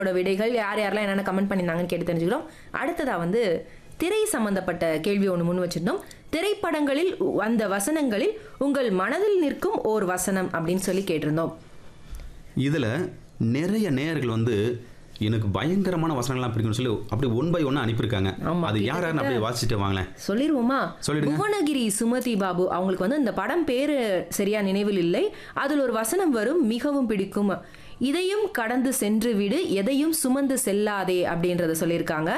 ஓட விடைகள் யார் யாரெல்லாம் என்னென்ன கமெண்ட் பண்ணியிருந்தாங்கன்னு கேட்டு தெரிஞ்சுக்கிறோம் அடுத்ததா வந்து திரை சம்பந்தப்பட்ட கேள்வி ஒன்று முன் வச்சிருந்தோம் திரைப்படங்களில் அந்த வசனங்களில் உங்கள் மனதில் நிற்கும் ஓர் வசனம் அப்படின்னு சொல்லி கேட்டிருந்தோம் இதில் நிறைய நேயர்கள் வந்து எனக்கு பயங்கரமான வசனங்கள்லாம் பிடிக்கும்னு சொல்லி அப்படி ஒன் பை ஒன்று அனுப்பியிருக்காங்க ஆமா, அது யார் யாருன்னு அப்படியே வாசிச்சுட்டு வாங்களேன் சொல்லிடுவோமா சொல்லிடுங்க. புவனகிரி சுமதி பாபு அவங்களுக்கு வந்து இந்த படம் பேரு சரியா நினைவில் இல்லை அதில் ஒரு வசனம் வரும் மிகவும் பிடிக்கும் இதையும் கடந்து சென்று விடு எதையும் சுமந்து செல்லாதே அப்படின்றத சொல்லியிருக்காங்க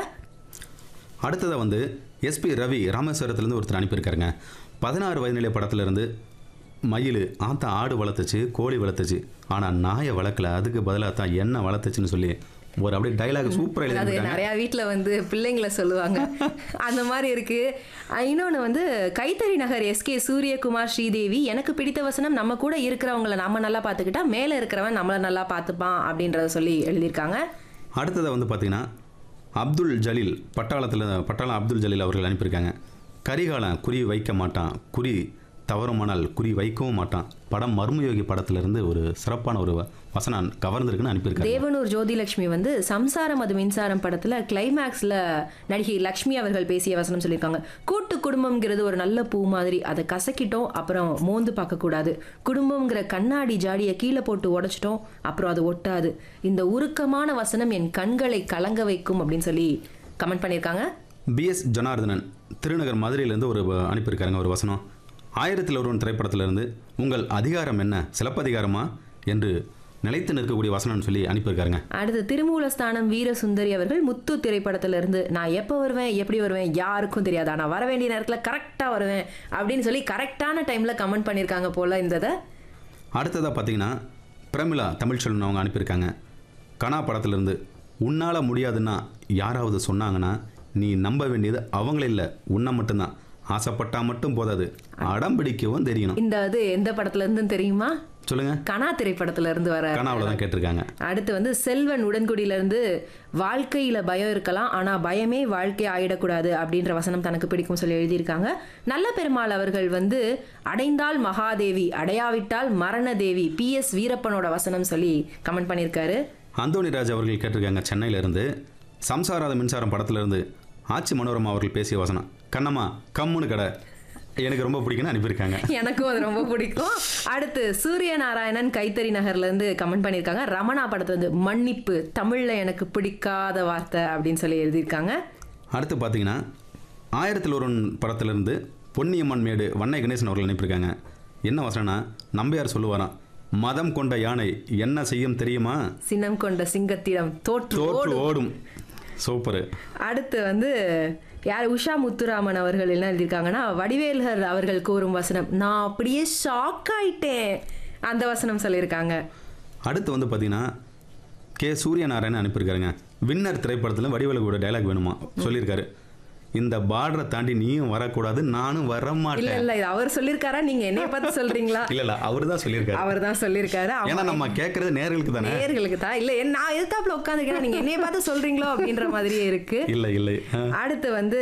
அடுத்ததை வந்து எஸ்பி ரவி ராமேஸ்வரத்துலேருந்து ஒருத்தர் அனுப்பியிருக்காருங்க பதினாறு வயதிலே படத்துலேருந்து மயில் ஆத்தா ஆடு வளர்த்துச்சு கோழி வளர்த்துச்சு ஆனால் நாயை வளர்க்கல அதுக்கு பதிலாக தான் என்ன வளர்த்துச்சுன்னு சொல்லி ஒரு அப்படியே டைலாக் சூப்பராக அது எழுதியிருக்காங்க நிறைய வீட்டில் வந்து பிள்ளைங்களை சொல்லுவாங்க அந்த மாதிரி இருக்கு அஹ் இன்னொன்னு வந்து கைத்தறி நகர் எஸ்கே சூரியகுமார் ஸ்ரீதேவி எனக்கு பிடித்த வசனம் நம்ம கூட இருக்கிறவங்கள நம்ம நல்லா பார்த்துக்கிட்டா மேலே இருக்கிறவன் நம்மளை நல்லா பார்த்துப்பான் அப்படின்றத சொல்லி எழுதியிருக்காங்க அடுத்ததை வந்து பார்த்தீங்கன்னா அப்துல் ஜலீல் பட்டாளத்தில் பட்டாளம் அப்துல் ஜலீல் அவர்கள் அனுப்பியிருக்காங்க கரிகாலன் குறி வைக்க மாட்டான் குறி தவறுமானால் குறி வைக்கவும் மாட்டான் படம் மர்மயோகி படத்திலிருந்து ஒரு சிறப்பான ஒரு வ- வசனம் கவர்ந்திருக்குன்னு அனுப்பியிருக்காங்க தேவனூர் ஜோதிலட்சுமி வந்து சம்சாரம் அது மின்சாரம் படத்துல கிளைமேக்ஸ்ல நடிகை லக்ஷ்மி அவர்கள் பேசிய வசனம் சொல்லியிருக்காங்க கூட்டு குடும்பம்ங்கிறது ஒரு நல்ல பூ மாதிரி அதை கசக்கிட்டோம் அப்புறம் மோந்து பார்க்க கூடாது குடும்பம்ங்கிற கண்ணாடி ஜாடியை கீழே போட்டு உடைச்சிட்டோம் அப்புறம் அது ஒட்டாது இந்த உருக்கமான வசனம் என் கண்களை கலங்க வைக்கும் அப்படின்னு சொல்லி கமெண்ட் பண்ணியிருக்காங்க பிஎஸ் ஜனார்தனன் திருநகர் மதுரையிலேருந்து ஒரு வ- அனுப்பியிருக்காருங்க ஒரு வசனம் ஆயிரத்தில் ஒருவன் திரைப்படத்திலிருந்து உங்கள் அதிகாரம் என்ன சிலப்பதிகாரமா என்று நிலைத்து நிற்கக்கூடிய வசனம்னு சொல்லி அனுப்பியிருக்காருங்க அடுத்து திருமூலஸ்தானம் வீரசுந்தரி அவர்கள் முத்து திரைப்படத்துல இருந்து நான் எப்போ வருவேன் எப்படி வருவேன் யாருக்கும் தெரியாது ஆனால் வர வேண்டிய நேரத்தில் கரெக்டாக வருவேன் அப்படின்னு சொல்லி கரெக்டான டைமில் கமெண்ட் பண்ணியிருக்காங்க போல இந்த இதை அடுத்ததாக பார்த்தீங்கன்னா பிரமிளா தமிழ்ச்செல்வன் அவங்க அனுப்பியிருக்காங்க கனா படத்திலிருந்து உன்னால் முடியாதுன்னா யாராவது சொன்னாங்கன்னா நீ நம்ப வேண்டியது அவங்கள இல்லை உன்னை மட்டும்தான் ஆசைப்பட்டா மட்டும் போதாது அடம் பிடிக்கவும் தெரியணும் இந்த இது எந்த படத்துல இருந்துன்னு தெரியுமா சொல்லுங்க கனா திரைப்படத்துல இருந்து வர கனாவில் தான் கேட்டிருக்காங்க அடுத்து வந்து செல்வன் உடன்குடியில இருந்து வாழ்க்கையில பயம் இருக்கலாம் ஆனா பயமே வாழ்க்கை ஆயிடக்கூடாது அப்படின்ற வசனம் தனக்கு பிடிக்கும் சொல்லி எழுதியிருக்காங்க நல்ல பெருமாள் அவர்கள் வந்து அடைந்தால் மகாதேவி அடையாவிட்டால் மரணதேவி பி எஸ் வீரப்பனோட வசனம் சொல்லி கமெண்ட் பண்ணியிருக்காரு அந்தோணிராஜ் அவர்கள் கேட்டிருக்காங்க சென்னையில இருந்து சம்சாராத மின்சாரம் படத்திலிருந்து ஆச்சி மனோரமா அவர்கள் பேசிய வசனம் கண்ணம்மா கம்முன்னு கடை எனக்கு ரொம்ப பிடிக்குன்னு அனுப்பியிருக்காங்க எனக்கும் அது ரொம்ப பிடிக்கும் அடுத்து சூரிய நாராயணன் கைத்தறி நகர்ல இருந்து கமெண்ட் பண்ணியிருக்காங்க ரமணா படத்துல இருந்து மன்னிப்பு தமிழ்ல எனக்கு பிடிக்காத வார்த்தை அப்படின்னு சொல்லி எழுதியிருக்காங்க அடுத்து பார்த்தீங்கன்னா ஆயிரத்தில் ஒருவன் படத்திலிருந்து பொன்னியம்மன் மேடு வண்ணை கணேசன் அவர்கள் அனுப்பியிருக்காங்க என்ன வசனம்னா நம்பியார் சொல்லுவாராம் மதம் கொண்ட யானை என்ன செய்யும் தெரியுமா சினம் கொண்ட சிங்கத்திடம் தோற்று தோற்று ஓடும் சூப்பரு அடுத்து வந்து யார் உஷா முத்துராமன் அவர்கள் என்ன எழுதியிருக்காங்கன்னா வடிவேல்கர் அவர்கள் கூறும் வசனம் நான் அப்படியே ஷாக் ஆயிட்டேன் அந்த வசனம் சொல்லியிருக்காங்க அடுத்து வந்து பார்த்தீங்கன்னா கே சூரியநாராயணன் அனுப்பியிருக்காருங்க வின்னர் திரைப்படத்தில் வடிவேலுக்கூட டைலாக் வேணுமா சொல்லியிருக்காரு இந்த பார்டரை தாண்டி நீயும் வரக்கூடாது நானும் வர இல்ல மாட்டேன் இல்ல இது அவர் சொல்லியிருக்காரா நீங்க என்னைய பார்த்து சொல்றீங்களா இல்ல இல்ல அவரு தான் சொல்லியிருக்காரு அவர் தான் சொல்லியிருக்காரு ஆமா. ஏன்னா நம்ம கேட்கறது நேர்களுக்கு தானே நேயர்களுக்கு தான் இல்ல என் நான் எதுக்காப்புல உட்காந்துருக்கேன் நீங்க என்னைய பார்த்து சொல்றீங்களோ அப்படின்ற மாதிரியே இருக்கு இல்லை இல்லை ஆ. அடுத்து வந்து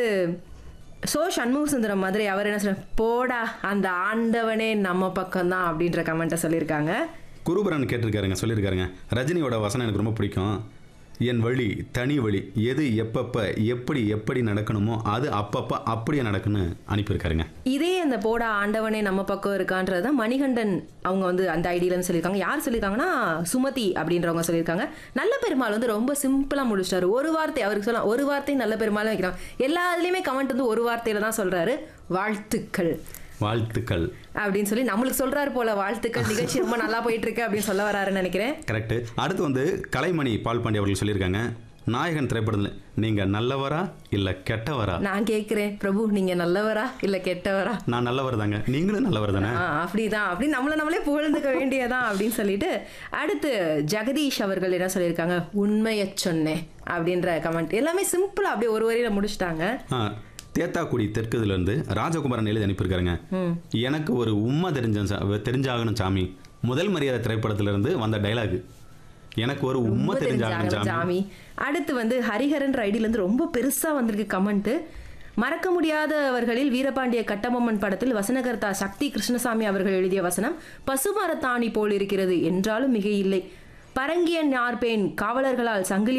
சோ சண்முக சுந்தரம் மதுரை அவர் என்ன சொல்ற போடா அந்த ஆண்டவனே நம்ம பக்கம் தான் அப்படின்ற கமெண்ட்டை சொல்லியிருக்காங்க குருபரன் கேட்டிருக்காருங்க சொல்லியிருக்காருங்க ரஜினியோட வசனம் எனக்கு ரொம்ப பிடிக்கும் என் வழி தனி வழி எது எப்பப்ப எப்படி எப்படி நடக்கணுமோ அது அப்பப்ப அப்படியே நடக்குன்னு அனுப்பியிருக்காருங்க இதே அந்த போடா ஆண்டவனே நம்ம பக்கம் இருக்கான்றது தான் மணிகண்டன் அவங்க வந்து அந்த ஐடியிலன்னு சொல்லியிருக்காங்க யார் சொல்லியிருக்காங்கன்னா சுமதி அப்படின்றவங்க சொல்லியிருக்காங்க நல்ல பெருமாள் வந்து ரொம்ப சிம்பிளாக முடிச்சிட்டாரு ஒரு வார்த்தை அவருக்கு சொல்லலாம் ஒரு வார்த்தை நல்ல பெருமாளும் வைக்கிறாங்க எல்லா இதுலேயுமே கமெண்ட் வந்து ஒரு வார்த்தையில தான் சொல்றாரு வாழ்த்துக்கள் வாழ்த்துக்கள் அப்படின்னு சொல்லி நம்மளுக்கு சொல்றாரு போல வாழ்த்துக்கள் நிகழ்ச்சி ரொம்ப நல்லா போயிட்டு இருக்கு அப்படின்னு சொல்ல வராருன்னு நினைக்கிறேன் கரெக்டு அடுத்து வந்து கலைமணி பால்பாண்டி அவர்கள் சொல்லியிருக்காங்க நாயகன் திரைப்படத்தில் நீங்கள் நல்லவரா இல்லை கெட்டவரா நான் கேட்கிறேன் பிரபு நீங்க நல்லவரா இல்ல கெட்டவரா நான் நல்லவர் தாங்க நீங்களும் நல்லவர் தானே ஆ, அப்படிதான் அப்படி நம்மள நம்மளே புகழ்ந்துக்க வேண்டியதான் அப்படின்னு சொல்லிட்டு அடுத்து ஜெகதீஷ் அவர்கள் என்ன சொல்லியிருக்காங்க உண்மையை சொன்னேன் அப்படின்ற கமெண்ட் எல்லாமே சிம்பிளா அப்படியே ஒரு வரியில முடிச்சிட்டாங்க ஆ தேத்தாக்குடி தெற்குதுலேருந்து ராஜகுமாரன் எழுதி அனுப்பியிருக்காருங்க எனக்கு ஒரு உண்மை தெரிஞ்ச சா- தெரிஞ்சாகணும் சாமி முதல் மரியாதை திரைப்படத்திலிருந்து வந்த டைலாக் எனக்கு ஒரு உண்மை தெரிஞ்சாகணும் சாமி ஜாமி அடுத்து வந்து ஹரிஹரன் ஐடியில இருந்து ரொம்ப பெருசா வந்திருக்கு கமெண்ட் மறக்க முடியாதவர்களில் வீரபாண்டிய கட்டபொம்மன் படத்தில் வசனகர்த்தா சக்தி கிருஷ்ணசாமி அவர்கள் எழுதிய வசனம் பசுமரத்தாணி போல் இருக்கிறது என்றாலும் மிக இல்லை பரங்கியன் யார்பேன் காவலர்களால் சங்கிலி